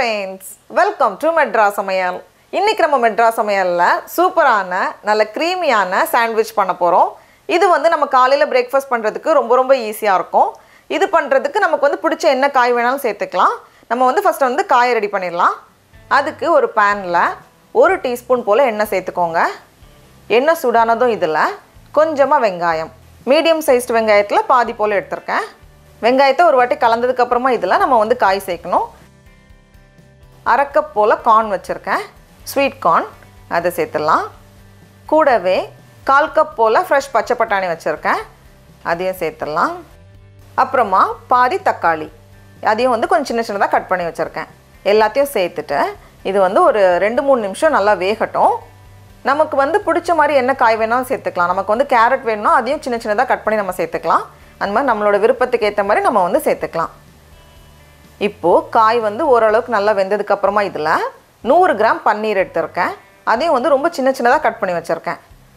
Friends welcome to metro சமையல் இன்னைக்கு நம்ம மெட்ரா சமையலில் சூப்பரான நல்ல க்ரீமியான சாண்ட்விச் பண்ண போகிறோம் இது வந்து நம்ம காலையில் பிரேக்ஃபாஸ்ட் பண்ணுறதுக்கு ரொம்ப ரொம்ப ஈஸியாக இருக்கும் இது பண்ணுறதுக்கு நமக்கு வந்து பிடிச்ச என்ன காய் வேணாலும் சேர்த்துக்கலாம் நம்ம வந்து ஃபஸ்ட்டு வந்து காயை ரெடி பண்ணிடலாம் அதுக்கு ஒரு பேனில் ஒரு டீஸ்பூன் போல் எண்ணெய் சேர்த்துக்கோங்க எண்ணெய் சூடானதும் இதில் கொஞ்சமாக வெங்காயம் மீடியம் சைஸ்டு வெங்காயத்தில் பாதி போல் எடுத்திருக்கேன் வெங்காயத்தை ஒரு வாட்டி கலந்ததுக்கப்புறமா இதில் நம்ம வந்து காய் சேர்க்கணும் அரை கப் போல் கார்ன் வச்சுருக்கேன் ஸ்வீட் கார்ன் அதை சேர்த்துடலாம் கூடவே கால் கப் போல் ஃப்ரெஷ் பச்சை பட்டாணி வச்சுருக்கேன் அதையும் சேர்த்துடலாம் அப்புறமா பாதி தக்காளி அதையும் வந்து கொஞ்சம் சின்ன சின்னதாக கட் பண்ணி வச்சுருக்கேன் எல்லாத்தையும் சேர்த்துட்டு இது வந்து ஒரு ரெண்டு மூணு நிமிஷம் நல்லா வேகட்டும் நமக்கு வந்து பிடிச்ச மாதிரி என்ன காய் வேணாலும் சேர்த்துக்கலாம் நமக்கு வந்து கேரட் வேணும்னா அதையும் சின்ன சின்னதாக கட் பண்ணி நம்ம சேர்த்துக்கலாம் அந்த மாதிரி நம்மளோட விருப்பத்துக்கு ஏற்ற மாதிரி நம்ம வந்து சேர்த்துக்கலாம் இப்போது காய் வந்து ஓரளவுக்கு நல்லா வெந்ததுக்கு அப்புறமா இதில் நூறு கிராம் பன்னீர் எடுத்திருக்கேன் அதையும் வந்து ரொம்ப சின்ன சின்னதாக கட் பண்ணி வச்சுருக்கேன்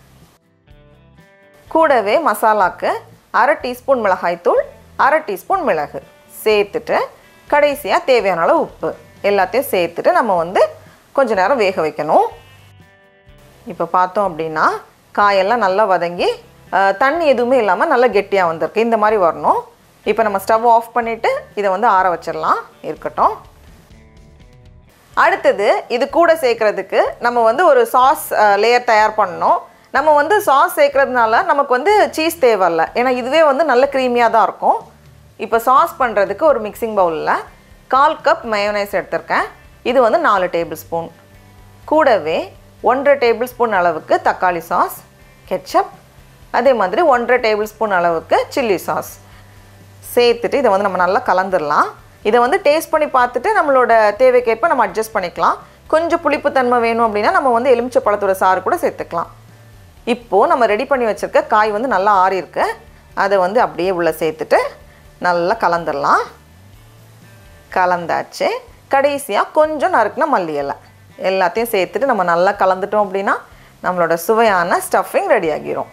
கூடவே மசாலாக்கு அரை டீஸ்பூன் மிளகாய்த்தூள் அரை டீஸ்பூன் மிளகு சேர்த்துட்டு கடைசியாக தேவையான அளவு உப்பு எல்லாத்தையும் சேர்த்துட்டு நம்ம வந்து கொஞ்ச நேரம் வேக வைக்கணும் இப்போ பார்த்தோம் அப்படின்னா காயெல்லாம் நல்லா வதங்கி அஹ், தண்ணி எதுவுமே இல்லாமல் நல்லா கெட்டியாக வந்திருக்கு இந்த மாதிரி வரணும் இப்போ நம்ம ஸ்டவ் ஆஃப் பண்ணிவிட்டு இதை வந்து ஆற வச்சிடலாம் இருக்கட்டும் அடுத்தது இது கூட சேர்க்கறதுக்கு நம்ம வந்து ஒரு சாஸ் லேயர் தயார் பண்ணணும் நம்ம வந்து சாஸ் சேர்க்கறதுனால நமக்கு வந்து சீஸ் தேவையில்ல ஏன்னா இதுவே வந்து நல்ல க்ரீமியாக தான் இருக்கும் இப்போ சாஸ் பண்ணுறதுக்கு ஒரு மிக்சிங் பவுலில் கால் கப் மயோனைஸ் எடுத்திருக்கேன் இது வந்து நாலு டேபிள் ஸ்பூன் கூடவே ஒன்றரை டேபிள் ஸ்பூன் அளவுக்கு தக்காளி சாஸ் கெச்சப் அதே மாதிரி ஒன்றரை டேபிள் ஸ்பூன் அளவுக்கு சில்லி சாஸ் சேர்த்துட்டு இதை வந்து நம்ம நல்லா கலந்துடலாம் இதை வந்து டேஸ்ட் பண்ணி பார்த்துட்டு நம்மளோட தேவைக்கேற்ப நம்ம அட்ஜஸ்ட் பண்ணிக்கலாம் கொஞ்சம் புளிப்புத்தன்மை வேணும் அப்படின்னா நம்ம வந்து எலுமிச்சை பழத்தோட சாறு கூட சேர்த்துக்கலாம் இப்போது நம்ம ரெடி பண்ணி வச்சுருக்க காய் வந்து நல்லா ஆறி இருக்கு அதை வந்து அப்படியே உள்ளே சேர்த்துட்டு நல்லா கலந்துடலாம் கலந்தாச்சு கடைசியாக கொஞ்சம் நறுக்குன மல்லி இலை எல்லாத்தையும் சேர்த்துட்டு நம்ம நல்லா கலந்துட்டோம் அப்படின்னா நம்மளோட சுவையான ஸ்டஃபிங் ரெடி ஆகிரும்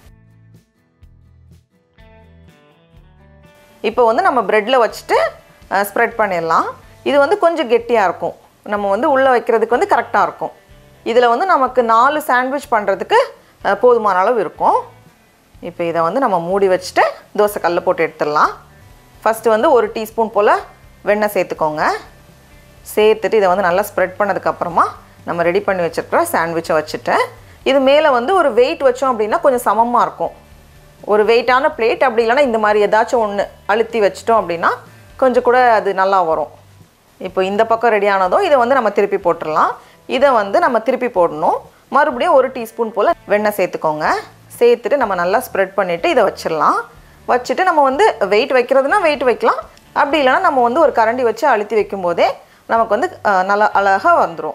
இப்போ வந்து நம்ம ப்ரெட்டில் வச்சுட்டு ஸ்ப்ரெட் பண்ணிடலாம் இது வந்து கொஞ்சம் கெட்டியாக இருக்கும் நம்ம வந்து உள்ளே வைக்கிறதுக்கு வந்து கரெக்டாக இருக்கும் இதில் வந்து நமக்கு நாலு சாண்ட்விச் பண்ணுறதுக்கு அஹ், போதுமான அளவு இருக்கும் இப்போ இதை வந்து நம்ம மூடி வச்சுட்டு தோசை கல்ல போட்டு எடுத்துடலாம் ஃபஸ்ட்டு வந்து ஒரு டீஸ்பூன் போல் வெண்ணெய் சேர்த்துக்கோங்க சேர்த்துட்டு இதை வந்து நல்லா ஸ்ப்ரெட் பண்ணதுக்கப்புறமா நம்ம ரெடி பண்ணி வச்சுருக்கிற சாண்ட்விச்சை வச்சுட்டு இது மேலே வந்து ஒரு வெயிட் வச்சோம் அப்படின்னா கொஞ்சம் சமமாக இருக்கும் ஒரு வெயிட்டான பிளேட் அப்படி இல்லைன்னா இந்த மாதிரி ஏதாச்சும் ஒன்று அழுத்தி வச்சிட்டோம் அப்படின்னா கொஞ்சம் கூட அது நல்லா வரும் இப்போ இந்த பக்கம் ரெடி ஆனதும் இதை வந்து நம்ம திருப்பி போட்டுடலாம் இதை வந்து நம்ம திருப்பி போடணும் மறுபடியும் ஒரு டீஸ்பூன் போல் வெண்ணெய் சேர்த்துக்கோங்க சேர்த்துட்டு நம்ம நல்லா ஸ்ப்ரெட் பண்ணிவிட்டு இதை வச்சிடலாம் வச்சுட்டு நம்ம வந்து வெயிட் வைக்கிறதுனா வெயிட் வைக்கலாம் அப்படி இல்லைன்னா நம்ம வந்து ஒரு கரண்டி வச்சு அழுத்தி வைக்கும் போதே நமக்கு வந்து அஹ், நல்லா அழகாக வந்துடும்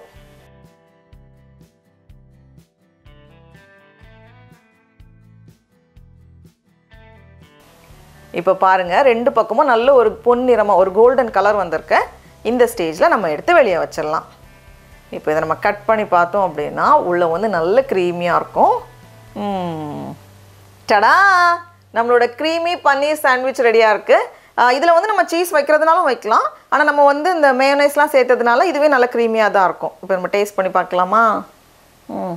இப்போ பாருங்கள் ரெண்டு பக்கமும் நல்ல ஒரு பொன்னிறமாக ஒரு கோல்டன் கலர் வந்திருக்கு இந்த ஸ்டேஜில் நம்ம எடுத்து வெளியே வச்சிடலாம் இப்போ இதை நம்ம கட் பண்ணி பார்த்தோம் அப்படின்னா உள்ளே வந்து நல்ல க்ரீமியாக இருக்கும் ம். டடா நம்மளோட க்ரீமி பன்னீர் சாண்ட்விச் ரெடியாக இருக்குது இதில் வந்து நம்ம சீஸ் வைக்கிறதுனாலும் வைக்கலாம் ஆனால் நம்ம வந்து இந்த மேயோனைஸ்லாம் சேர்த்ததுனால இதுவே நல்ல க்ரீமியாக தான் இருக்கும் இப்போ நம்ம டேஸ்ட் பண்ணி பார்க்கலாமா ம்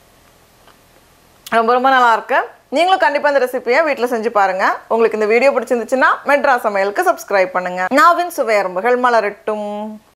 ரொம்ப ரொம்ப நல்லா இருக்கு நீங்களும் கண்டிப்பாக இந்த ரெசிபியை வீட்டில் செஞ்சு பாருங்க உங்களுக்கு இந்த வீடியோ பிடிச்சிருந்துச்சுன்னா மெட்ரா சமையலுக்கு சப்ஸ்கிரைப் பண்ணுங்க நாவின் சுவையரம்புகள் மலரட்டும்